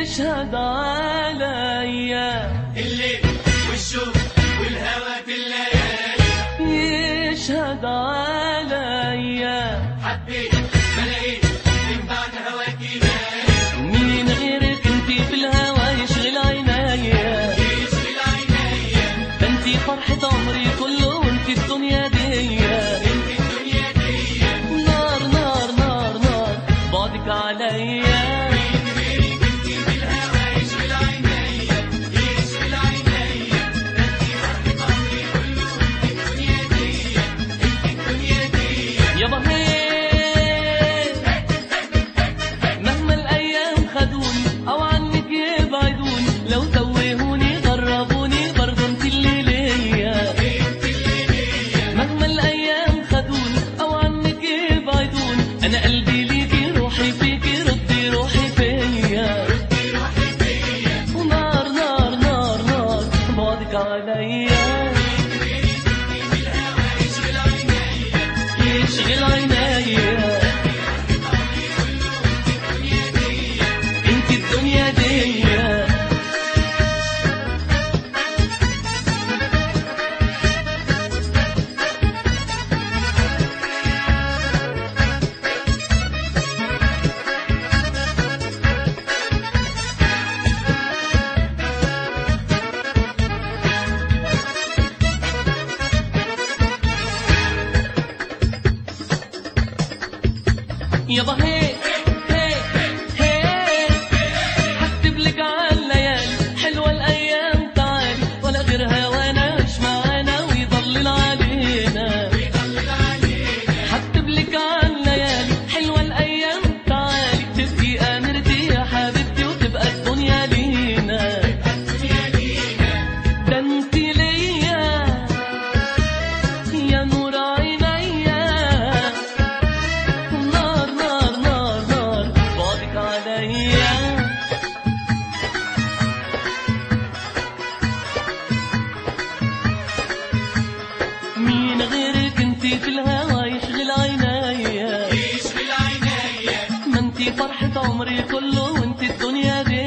يشهد عليا الليل والشوق والهوى في الليالي يشهد عليا حبيت ما لقيت من بعد هواكي مالي مين غيرك انتي في الهوى يشغل عينيا يشغل عينيا ده انتي فرحة عمري كله وانتي الدنيا دي انت الدنيا دي نار نار نار نار بعدك عليا مين غيرك انت في الهوى يشغل عينيا يشغل عينيا انت فرحة عمري كله انت الدنيا دي انت الدنيا دي يا بهيج مهما الايام خدوني او عنك يبعدوني لو توهوني غربوني برضه انت اللي ليا مهما الايام خدوني او عنك يبعدوني انا قلبي ليكي روحي فيكي ردي روحي فيا ونار نار نار نار بعدك عليا يشغل عينيا انت الدنيا دي يابا هي هي هي هكتب لك على الليالي حلوة الأيام تعالي ولا غيرها واناش معانا ويضلل علينا هكتب لك على الليالي حلوة الأيام تعالي تبقي أميرتي يا حبيبتي وتبقى الدنيا لينا ده انت ليا يا نور عينيا نار نار نار نار بعدك عليا مين غيرك انتي في الهوى يشغل عينيا يشغل عينيا ما انتي فرحة عمري كله وانتي الدنيا دي